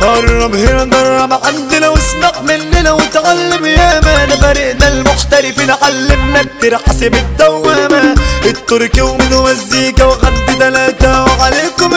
قرب هنا نجرب عندنا واسمع مننا وتعلم ياما ده فريقنا المحترفين علمنا كتير حسب الدوامة التركي ومن مزيكا وغد تلاتة وعليكم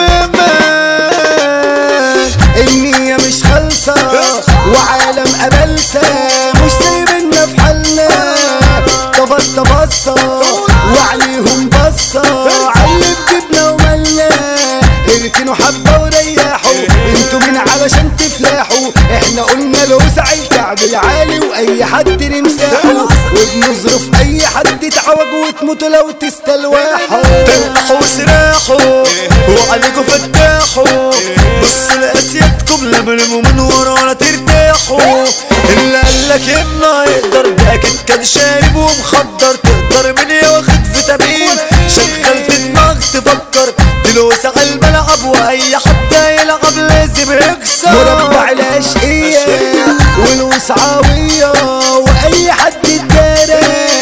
ياما النية مش خالصة وعالم أبلسة مش سايبنا في حالنا طبص طبصة وعليهم بصة علي في جبنا وملنا اركنوا حبة وريحوا انتوا مين علشان تفلحوا احنا قلنا له سعي الكعب العالي واي حد نمسحه وبنظرف اي حد تعوج وتموتوا لو تستلوحوا تلحوا سراحوا وعليكم فتاحوا بصوا لأسيادكم لملموا من ورانا ترتاحوا اللي قالك يما يقدر ده أكيد كان شارب ومخدر تقدر من واخد فيتامين شغل في دماغك تفكر تلوس على الملعب وأي حد يلعب لازم يكسر مربع الاشقية والوسعاوية واي حد اتدارى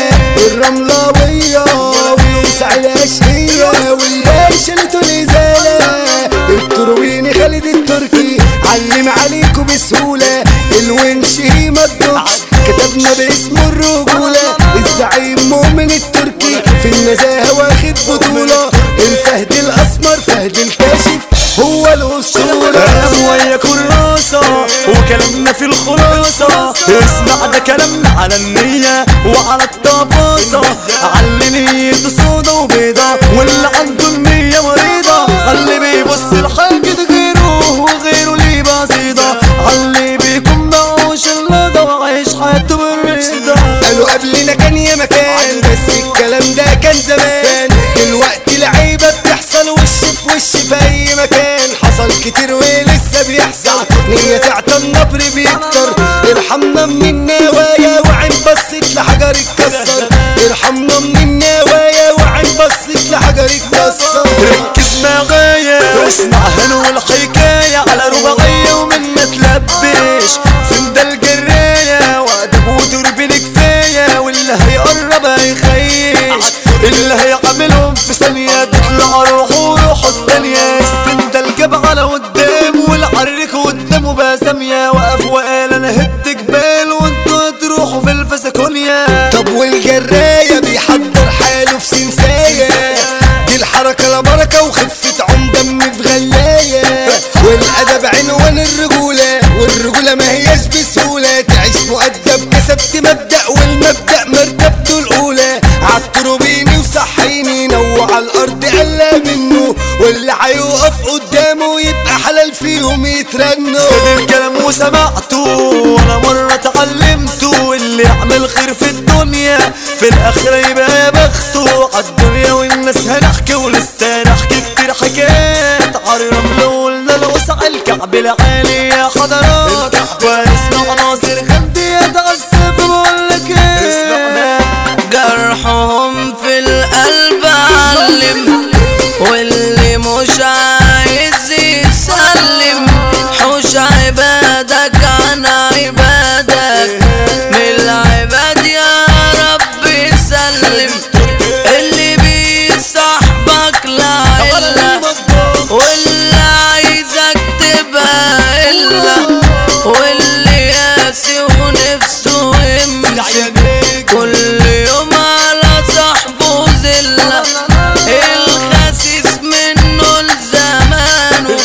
الرملاوية والوسع الاشقية والباشا اللي الازالة الترويني خالد التركي علم عليكم بسهولة الونش هيما الدكس كتبنا باسم الرجولة الزعيم مؤمن التركي في النزاهة واخد بطولة الفهد الاسمر فهد الكاشف هو الاسطورة كلام ويا كراسة وكلامنا في الخلاصة اسمع ده كلامنا على النية وعلى التفاصة على نية سودا وبيضة واللي عنده النية مريضة اللي بيبص لحاجة غيره وغيره ليه بسيطة اللي بيكون معهوش الا ده وعايش حياته بالرضا قالوا قبلنا كان يا مكان بس الكلام ده كان زمان دلوقتي العيبة بتحصل وش في وش في اي مكان حصل كتير ولسه بيحصل نية تعطى النبر بيكتر ارحمنا من النوايا وعين بصيت لحجر اتكسر ارحمنا من النوايا وعين بصيت لحجر اتكسر ركز معايا واسمع هلو الحكاية على رباعية ومن ما تلبش سند الجراية وادب وتربين كفاية واللي هيقرب هيخيش اللي هيعملهم في ثانية تطلع روحه روحه التانية السند الجاب على قدام والعرك قدامه بقى سامية وقف وقال انا هد جبال وانتوا هتروحوا في الفسكونيا طب والجراية بيحضر حاله في سنساية دي الحركة لا بركة وخفة عم دم في غلاية والأدب عنوان الرجولة والرجولة ما هياش بسهولة تعيش مؤدب كسبت مبدأ والمبدأ مرتبته الأولى عالتروبيني وصحيني نوع على الأرض قلا منه واللي هيقف قدامه يبقى حلال فيهم يترنوا سيد الكلام وسمعته وانا مرة اتعلمته اللي يعمل خير في الدنيا في الاخرة يبقى يا بخته عالدنيا والناس هنحكي ولسه نحكي كتير حكايات عالرمل وقلنا الوسع الكعب العالي يا حضرات ونسمع ناصر غندي يتأسف بقولك ايه جرحهم في القلب علم واللي مش عايز يسلم حوش عبادك عن عبادك من العباد يا رب سلم اللي بيصاحبك لعلة واللي عايزك تبقى إلا واللي قاسي ونفسه يمشي كل يوم على صاحبه زلة الخسيس منه لزمانه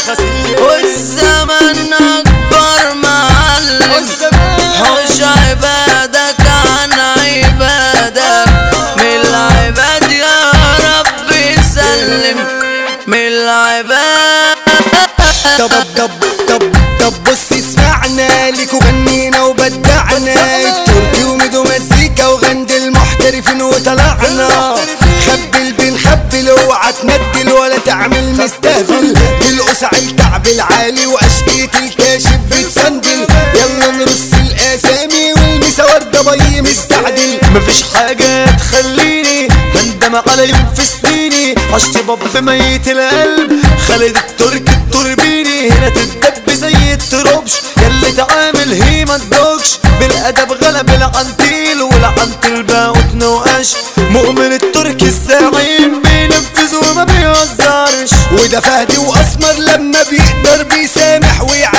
والزمن أكبر معلم حوش عبادك عن عبادك من العباد يا رب سلم من العباد طب طب طب طب بص اسمعنا ليكوا غنينا وبدعنا تركي وميدو مزيكا وغند المحترفين وطلعنا خبل بنخبل اوعى تمدل ولا تعمل مستهبل بالقسع الكعب العالي واشقية الكاشف بتسندل يلا نرص الاسامي والمسا وردة بي مستعدل مفيش حاجة تخليني هندم على يوم في سنيني عشت باب ميت القلب خالد الترك التوربيني هنا تدب زي التروبش ياللي تعامل هي ما تدوكش بالادب غلب العنتيل والعنتيل بقى وتنوقش مؤمن التركي السعيد بينفذ وما بيهزرش وده فهد واسمر لما بيقدر بيسامح ويعامل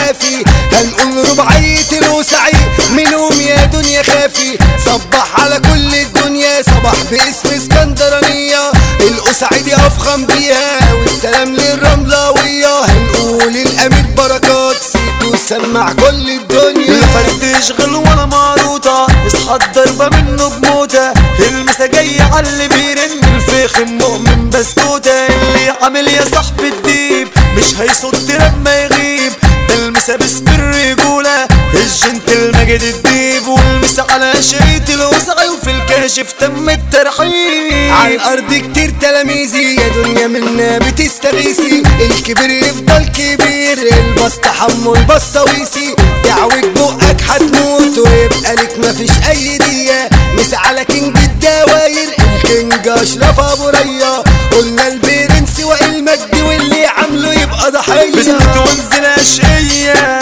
كافي هنقول رباعية الوسعي منهم يا دنيا خافي صبح على كل الدنيا صباح باسم اسكندرانية القسعي دي افخم بيها والسلام للرملاوية هنقول الامير بركات سيتو سمع كل الدنيا الفرد يشغل ولا ماروطة اصحى الضربة منه بموتة المسا جاي على اللي بيرن الفيخ المؤمن بسكوتة اللي عامل يا صاحب الديب مش هيصد لما يغيب المسا باسم الرجولة الجنتل مجد الديب والمسا على شريط الوسعي وفي الكاشف تم الترحيب على الارض كتير تلاميذي يا دنيا منا بتستغيثي الكبير يفضل كبير البسط حمو البسطويسي تعوج بقك هتموت ويبقى لك مفيش اي دية مش على كينج الدواير الكينج اشرف ابو ريا قلنا البرنس والمجد واللي عامله يبقى ضحية بسنت وانزل اشقية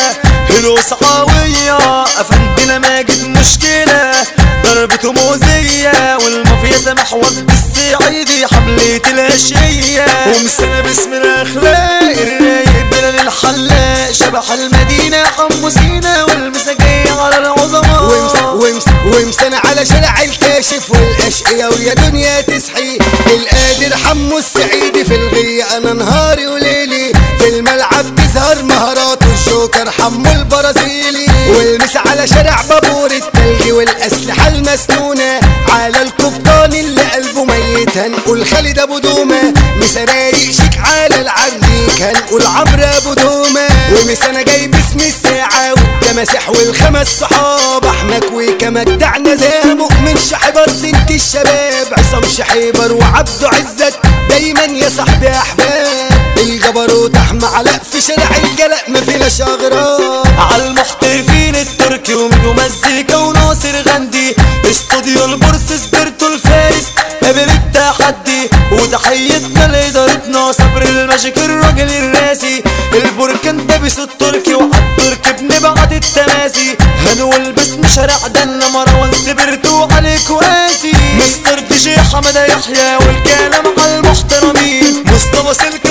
الوسعاوية افندنا ماجد مشكلة ضربته مؤذية والمافيا سامح وقت السعيدي حملة الاشقية ومسنا باسم الاخلاق الرايق بلال الحلاق شبح المدينة حمو سينا والمساجية على العظماء ومس ومس ومسنا على شارع الكاشف والاشقية ويا دنيا تصحي القادر حمو السعيدي في الغية انا نهاري وليلي في الملعب تظهر مهاراته الجوكر حمو البرازيلي والمس على شارع بابور التلج والاسلحة المسنونة على القبطان اللي قلبه ميت هنقول خالد ابو دومة مش رايق شيك على العريك هنقول عمرو ابو دومة ومس انا جاي باسم الساعة والتماسح والخمس صحاب احنا كويكا مجدعنا زي مؤمن شحبر ست الشباب عصام شحيبر وعبده عزت دايما يا صاحبي احباب الجبروت احمى علاء في شارع الجلاء ما فيناش اغراب على المحترفين التركي وميدو مزيكا وناصر غندي استوديو البورس سبيرتو الفارس باب التحدي وتحيتنا لإدارتنا صبر الماجيك الراجل الراسي البركان دبس التركي وعالتركي بنبعت التماسي هنقول باسم شارع دنا مروان سبرتو عليك واسي مستر دي جي حمد يحيى والكلام على المحترمين مصطفى سلك